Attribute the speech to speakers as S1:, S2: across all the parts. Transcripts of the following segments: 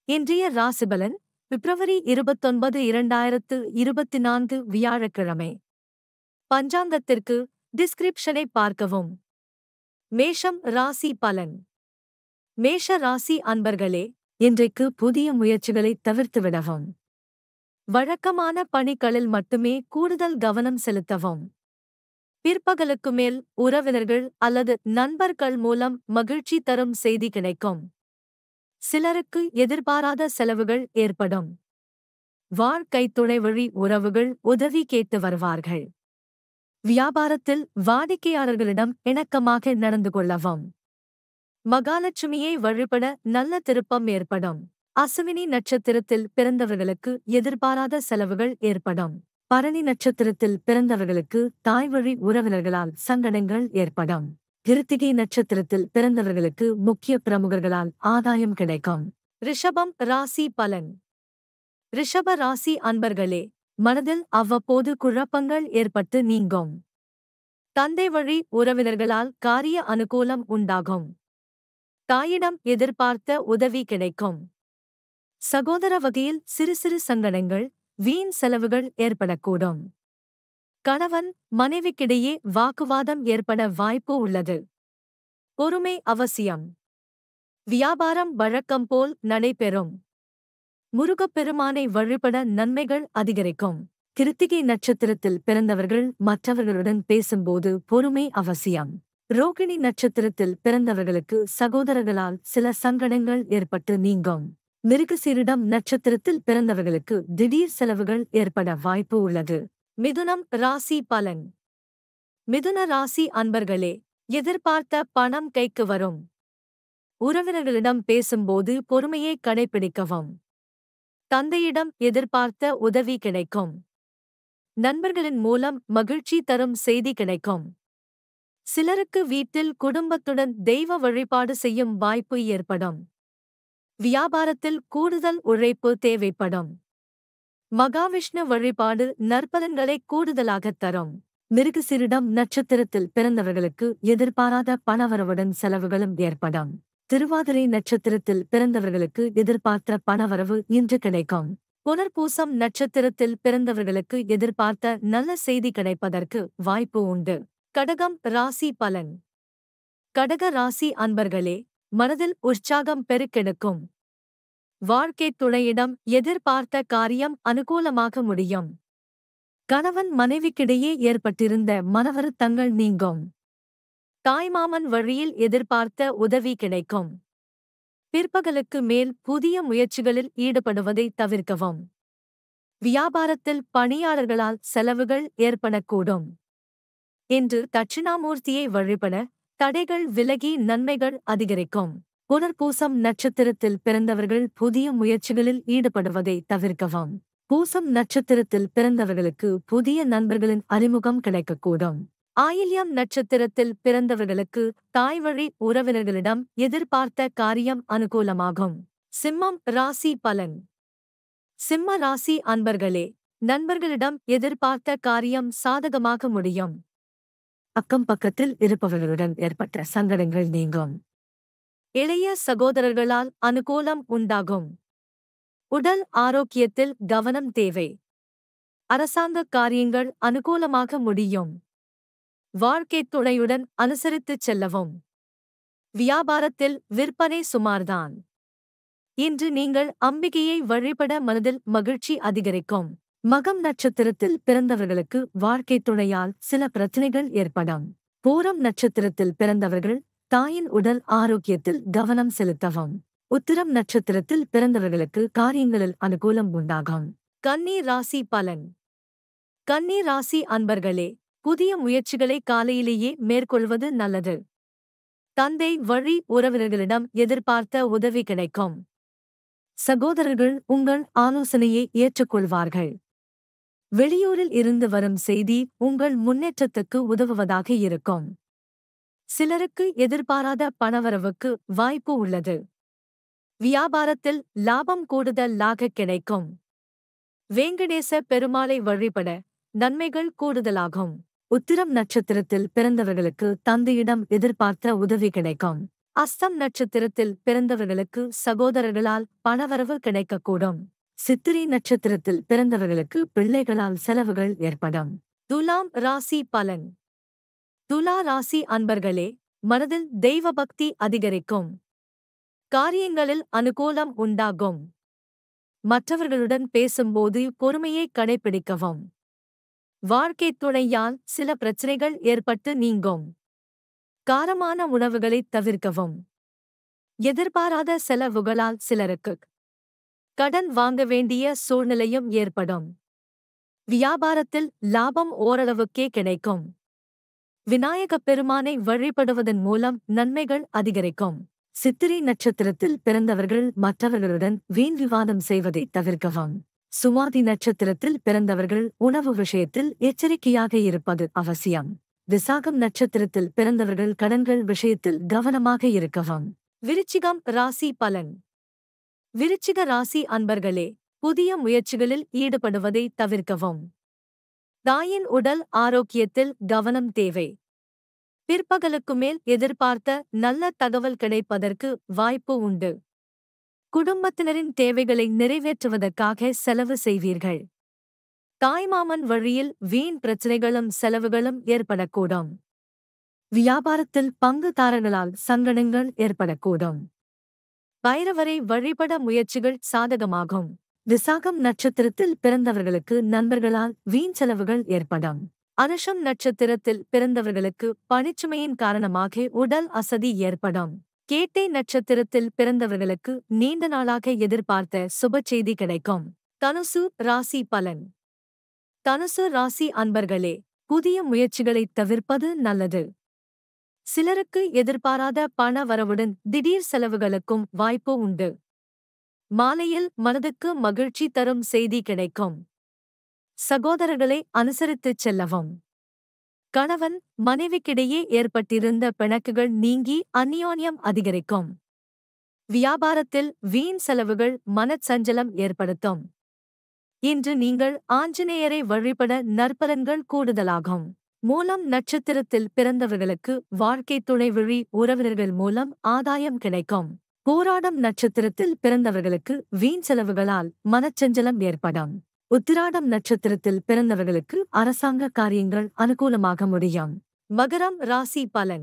S1: இன்றைய ராசிபலன் பிப்ரவரி இருபத்தொன்பது இரண்டாயிரத்து இருபத்தி நான்கு வியாழக்கிழமை பஞ்சாங்கத்திற்கு டிஸ்கிரிப்ஷனை பார்க்கவும் மேஷம் ராசி பலன் மேஷ ராசி அன்பர்களே இன்றைக்கு புதிய முயற்சிகளை தவிர்த்துவிடவும் வழக்கமான பணிகளில் மட்டுமே கூடுதல் கவனம் செலுத்தவும் பிற்பகலுக்கு மேல் உறவினர்கள் அல்லது நண்பர்கள் மூலம் மகிழ்ச்சி தரும் செய்தி கிடைக்கும் சிலருக்கு எதிர்பாராத செலவுகள் ஏற்படும் வாழ்க்கை துணை வழி உறவுகள் உதவி கேட்டு வருவார்கள் வியாபாரத்தில் வாடிக்கையாளர்களிடம் இணக்கமாக நடந்து கொள்ளவும் மகாலட்சுமியை வழிபட நல்ல திருப்பம் ஏற்படும் அசுவினி நட்சத்திரத்தில் பிறந்தவர்களுக்கு எதிர்பாராத செலவுகள் ஏற்படும் பரணி நட்சத்திரத்தில் பிறந்தவர்களுக்கு தாய்வழி உறவினர்களால் சங்கடங்கள் ஏற்படும் கிருத்திகை நட்சத்திரத்தில் பிறந்தவர்களுக்கு முக்கிய பிரமுகர்களால் ஆதாயம் கிடைக்கும் ரிஷபம் ராசி பலன் ரிஷப ராசி அன்பர்களே மனதில் அவ்வப்போது குழப்பங்கள் ஏற்பட்டு நீங்கும் தந்தை வழி உறவினர்களால் காரிய அனுகூலம் உண்டாகும் தாயிடம் எதிர்பார்த்த உதவி கிடைக்கும் சகோதர வகையில் சிறு சிறு சங்கடங்கள் வீண் செலவுகள் ஏற்படக்கூடும் கணவன் மனைவிக்கிடையே வாக்குவாதம் ஏற்பட வாய்ப்பு உள்ளது பொறுமை அவசியம் வியாபாரம் வழக்கம் போல் நடைபெறும் முருகப்பெருமானை வழிபட நன்மைகள் அதிகரிக்கும் கிருத்திகை நட்சத்திரத்தில் பிறந்தவர்கள் மற்றவர்களுடன் பேசும்போது பொறுமை அவசியம் ரோகிணி நட்சத்திரத்தில் பிறந்தவர்களுக்கு சகோதரர்களால் சில சங்கடங்கள் ஏற்பட்டு நீங்கும் மிருகசீரிடம் நட்சத்திரத்தில் பிறந்தவர்களுக்கு திடீர் செலவுகள் ஏற்பட வாய்ப்பு உள்ளது மிதுனம் ராசி பலன் மிதுன ராசி அன்பர்களே எதிர்பார்த்த பணம் கைக்கு வரும் உறவினர்களிடம் பேசும்போது பொறுமையை கடைபிடிக்கவும் தந்தையிடம் எதிர்பார்த்த உதவி கிடைக்கும் நண்பர்களின் மூலம் மகிழ்ச்சி தரும் செய்தி கிடைக்கும் சிலருக்கு வீட்டில் குடும்பத்துடன் தெய்வ வழிபாடு செய்யும் வாய்ப்பு ஏற்படும் வியாபாரத்தில் கூடுதல் உழைப்பு தேவைப்படும் மகாவிஷ்ணு வழிபாடு நற்பலன்களை கூடுதலாகத் தரும் மிருகசிரிடம் நட்சத்திரத்தில் பிறந்தவர்களுக்கு எதிர்பாராத பணவரவுடன் செலவுகளும் ஏற்படும் திருவாதிரை நட்சத்திரத்தில் பிறந்தவர்களுக்கு எதிர்பார்த்த பணவரவு இன்று கிடைக்கும் புனர்பூசம் நட்சத்திரத்தில் பிறந்தவர்களுக்கு எதிர்பார்த்த நல்ல செய்தி கிடைப்பதற்கு வாய்ப்பு உண்டு கடகம் ராசி பலன் கடக ராசி அன்பர்களே மனதில் உற்சாகம் பெருக்கெடுக்கும் வாழ்க்கைத் துணையிடம் எதிர்பார்த்த காரியம் அனுகூலமாக முடியும் கணவன் மனைவிக்கிடையே ஏற்பட்டிருந்த மனவருத்தங்கள் நீங்கும் தாய்மாமன் வழியில் எதிர்பார்த்த உதவி கிடைக்கும் பிற்பகலுக்கு மேல் புதிய முயற்சிகளில் ஈடுபடுவதை தவிர்க்கவும் வியாபாரத்தில் பணியாளர்களால் செலவுகள் ஏற்படக்கூடும் இன்று தட்சிணாமூர்த்தியை வழிபட தடைகள் விலகி நன்மைகள் அதிகரிக்கும் புனர்பூசம் நட்சத்திரத்தில் பிறந்தவர்கள் புதிய முயற்சிகளில் ஈடுபடுவதை தவிர்க்கவும் பூசம் நட்சத்திரத்தில் பிறந்தவர்களுக்கு புதிய நண்பர்களின் அறிமுகம் கிடைக்கக்கூடும் ஆயில்யம் நட்சத்திரத்தில் பிறந்தவர்களுக்கு தாய்வழி உறவினர்களிடம் எதிர்பார்த்த காரியம் அனுகூலமாகும் சிம்மம் ராசி பலன் சிம்ம ராசி அன்பர்களே நண்பர்களிடம் எதிர்பார்த்த காரியம் சாதகமாக முடியும் அக்கம் பக்கத்தில் இருப்பவர்களுடன் ஏற்பட்ட சங்கடங்கள் நீங்கும் இளைய சகோதரர்களால் அனுகூலம் உண்டாகும் உடல் ஆரோக்கியத்தில் கவனம் தேவை அரசாங்க காரியங்கள் அனுகூலமாக முடியும் வாழ்க்கைத் துணையுடன் அனுசரித்துச் செல்லவும் வியாபாரத்தில் விற்பனை சுமார்தான் இன்று நீங்கள் அம்பிகையை வழிபட மனதில் மகிழ்ச்சி அதிகரிக்கும் மகம் நட்சத்திரத்தில் பிறந்தவர்களுக்கு வாழ்க்கைத் துணையால் சில பிரச்சனைகள் ஏற்படும் பூரம் நட்சத்திரத்தில் பிறந்தவர்கள் தாயின் உடல் ஆரோக்கியத்தில் கவனம் செலுத்தவும் உத்திரம் நட்சத்திரத்தில் பிறந்தவர்களுக்கு காரியங்களில் அனுகூலம் உண்டாகும் கன்னி ராசி பலன் கன்னி ராசி அன்பர்களே புதிய முயற்சிகளை காலையிலேயே மேற்கொள்வது நல்லது தந்தை வழி உறவினர்களிடம் எதிர்பார்த்த உதவி கிடைக்கும் சகோதரர்கள் உங்கள் ஆலோசனையை ஏற்றுக்கொள்வார்கள் வெளியூரில் இருந்து வரும் செய்தி உங்கள் முன்னேற்றத்துக்கு உதவுவதாக இருக்கும் சிலருக்கு எதிர்பாராத பணவரவுக்கு வாய்ப்பு உள்ளது வியாபாரத்தில் லாபம் கூடுதலாக கிடைக்கும் வேங்கடேச பெருமாளை வழிபட நன்மைகள் கூடுதலாகும் உத்திரம் நட்சத்திரத்தில் பிறந்தவர்களுக்கு தந்தையிடம் எதிர்பார்த்த உதவி கிடைக்கும் அஸ்தம் நட்சத்திரத்தில் பிறந்தவர்களுக்கு சகோதரர்களால் பணவரவு கிடைக்கக்கூடும் சித்திரை நட்சத்திரத்தில் பிறந்தவர்களுக்கு பிள்ளைகளால் செலவுகள் ஏற்படும் துலாம் ராசி பலன் துலா ராசி அன்பர்களே மனதில் தெய்வ பக்தி அதிகரிக்கும் காரியங்களில் அனுகூலம் உண்டாகும் மற்றவர்களுடன் பேசும்போது பொறுமையை கடைபிடிக்கவும் வாழ்க்கைத் துணையால் சில பிரச்சனைகள் ஏற்பட்டு நீங்கும் காரமான உணவுகளைத் தவிர்க்கவும் எதிர்பாராத செலவுகளால் சிலருக்கு கடன் வாங்க வேண்டிய சூழ்நிலையும் ஏற்படும் வியாபாரத்தில் லாபம் ஓரளவுக்கே கிடைக்கும் விநாயகப் பெருமானை வழிபடுவதன் மூலம் நன்மைகள் அதிகரிக்கும் சித்திரை நட்சத்திரத்தில் பிறந்தவர்கள் மற்றவர்களுடன் வீண் விவாதம் செய்வதை தவிர்க்கவும் சுவாதி நட்சத்திரத்தில் பிறந்தவர்கள் உணவு விஷயத்தில் எச்சரிக்கையாக இருப்பது அவசியம் விசாகம் நட்சத்திரத்தில் பிறந்தவர்கள் கடன்கள் விஷயத்தில் கவனமாக இருக்கவும் விருச்சிகம் ராசி பலன் விருச்சிக ராசி அன்பர்களே புதிய முயற்சிகளில் ஈடுபடுவதை தவிர்க்கவும் தாயின் உடல் ஆரோக்கியத்தில் கவனம் தேவை பிற்பகலுக்கு மேல் எதிர்பார்த்த நல்ல தகவல் கிடைப்பதற்கு வாய்ப்பு உண்டு குடும்பத்தினரின் தேவைகளை நிறைவேற்றுவதற்காக செலவு செய்வீர்கள் தாய்மாமன் வழியில் வீண் பிரச்சனைகளும் செலவுகளும் ஏற்படக்கூடும் வியாபாரத்தில் பங்குதாரர்களால் சங்கடங்கள் ஏற்படக்கூடும் பைரவரை வழிபட முயற்சிகள் சாதகமாகும் விசாகம் நட்சத்திரத்தில் பிறந்தவர்களுக்கு நண்பர்களால் வீண் செலவுகள் ஏற்படும் அனுஷம் நட்சத்திரத்தில் பிறந்தவர்களுக்கு பணிச்சுமையின் காரணமாக உடல் அசதி ஏற்படும் கேட்டை நட்சத்திரத்தில் பிறந்தவர்களுக்கு நீண்ட நாளாக எதிர்பார்த்த சுப செய்தி கிடைக்கும் தனுசு ராசி பலன் தனுசு ராசி அன்பர்களே புதிய முயற்சிகளைத் தவிர்ப்பது நல்லது சிலருக்கு எதிர்பாராத பண வரவுடன் திடீர் செலவுகளுக்கும் வாய்ப்பு உண்டு மாலையில் மனதுக்கு மகிழ்ச்சி தரும் செய்தி கிடைக்கும் சகோதரர்களை அனுசரித்துச் செல்லவும் கணவன் மனைவிக்கிடையே ஏற்பட்டிருந்த பிணக்குகள் நீங்கி அந்நியோன்யம் அதிகரிக்கும் வியாபாரத்தில் வீண் செலவுகள் மனச்சஞ்சலம் ஏற்படுத்தும் இன்று நீங்கள் ஆஞ்சநேயரை வழிபட நற்பலன்கள் கூடுதலாகும் மூலம் நட்சத்திரத்தில் பிறந்தவர்களுக்கு வாழ்க்கைத் துணை வழி உறவினர்கள் மூலம் ஆதாயம் கிடைக்கும் போராடம் நட்சத்திரத்தில் பிறந்தவர்களுக்கு வீண் செலவுகளால் மனச்சஞ்சலம் ஏற்படும் உத்திராடம் நட்சத்திரத்தில் பிறந்தவர்களுக்கு அரசாங்க காரியங்கள் அனுகூலமாக முடியும் மகரம் ராசி பலன்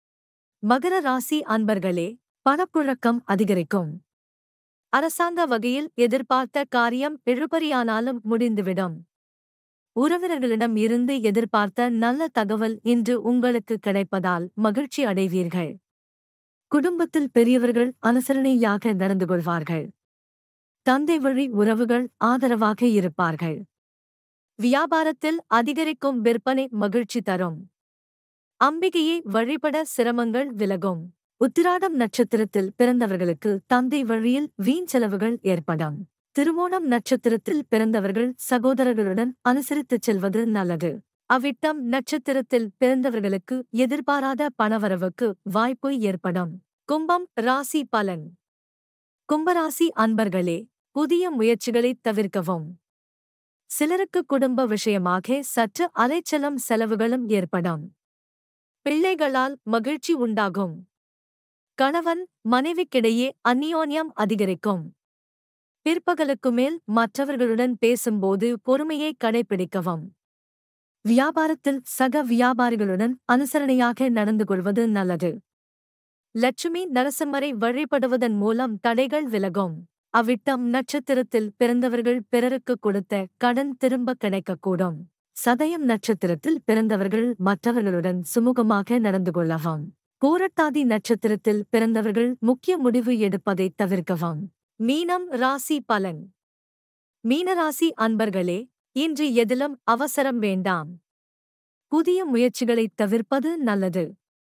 S1: மகர ராசி அன்பர்களே பணப்புழக்கம் அதிகரிக்கும் அரசாங்க வகையில் எதிர்பார்த்த காரியம் இழுபறியானாலும் முடிந்துவிடும் உறவினர்களிடம் இருந்து எதிர்பார்த்த நல்ல தகவல் இன்று உங்களுக்கு கிடைப்பதால் மகிழ்ச்சி அடைவீர்கள் குடும்பத்தில் பெரியவர்கள் அனுசரணையாக நடந்து கொள்வார்கள் தந்தை வழி உறவுகள் ஆதரவாக இருப்பார்கள் வியாபாரத்தில் அதிகரிக்கும் விற்பனை மகிழ்ச்சி தரும் அம்பிகையை வழிபட சிரமங்கள் விலகும் உத்திராடம் நட்சத்திரத்தில் பிறந்தவர்களுக்கு தந்தை வழியில் வீண் செலவுகள் ஏற்படும் திருவோணம் நட்சத்திரத்தில் பிறந்தவர்கள் சகோதரர்களுடன் அனுசரித்துச் செல்வது நல்லது அவ்விட்டம் நட்சத்திரத்தில் பிறந்தவர்களுக்கு எதிர்பாராத பணவரவுக்கு வாய்ப்பு ஏற்படும் கும்பம் ராசி பலன் கும்பராசி அன்பர்களே புதிய முயற்சிகளைத் தவிர்க்கவும் சிலருக்கு குடும்ப விஷயமாக சற்று அலைச்சலம் செலவுகளும் ஏற்படும் பிள்ளைகளால் மகிழ்ச்சி உண்டாகும் கணவன் மனைவிக்கிடையே அந்நியோன்யம் அதிகரிக்கும் பிற்பகலுக்கு மேல் மற்றவர்களுடன் பேசும்போது பொறுமையை கடைபிடிக்கவும் வியாபாரத்தில் சக வியாபாரிகளுடன் அனுசரணையாக நடந்து கொள்வது நல்லது லட்சுமி நரசிம்மரை வழிபடுவதன் மூலம் தடைகள் விலகும் அவ்விட்டம் நட்சத்திரத்தில் பிறந்தவர்கள் பிறருக்கு கொடுத்த கடன் திரும்ப கிடைக்கக்கூடும் சதயம் நட்சத்திரத்தில் பிறந்தவர்கள் மற்றவர்களுடன் சுமூகமாக நடந்து கொள்ளவும் பூரட்டாதி நட்சத்திரத்தில் பிறந்தவர்கள் முக்கிய முடிவு எடுப்பதை தவிர்க்கவும் மீனம் ராசி பலன் மீனராசி அன்பர்களே இன்று எதிலும் அவசரம் வேண்டாம் புதிய முயற்சிகளைத் தவிர்ப்பது நல்லது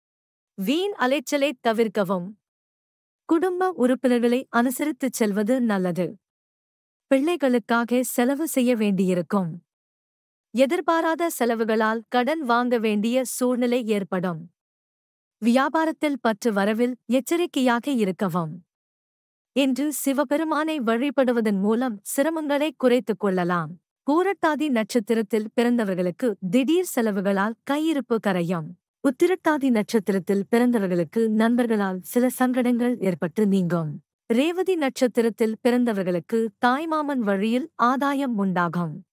S1: வீண் அலைச்சலைத் தவிர்க்கவும் குடும்ப உறுப்பினர்களை அனுசரித்துச் செல்வது நல்லது பிள்ளைகளுக்காக செலவு செய்ய வேண்டியிருக்கும் எதிர்பாராத செலவுகளால் கடன் வாங்க வேண்டிய சூழ்நிலை ஏற்படும் வியாபாரத்தில் பற்று வரவில் எச்சரிக்கையாக இருக்கவும் இன்று சிவபெருமானை வழிபடுவதன் மூலம் சிரமங்களை குறைத்துக் கொள்ளலாம் பூரட்டாதி நட்சத்திரத்தில் பிறந்தவர்களுக்கு திடீர் செலவுகளால் கையிருப்பு கரையும் உத்திரட்டாதி நட்சத்திரத்தில் பிறந்தவர்களுக்கு நண்பர்களால் சில சங்கடங்கள் ஏற்பட்டு நீங்கும் ரேவதி நட்சத்திரத்தில் பிறந்தவர்களுக்கு தாய்மாமன் வழியில் ஆதாயம் உண்டாகும்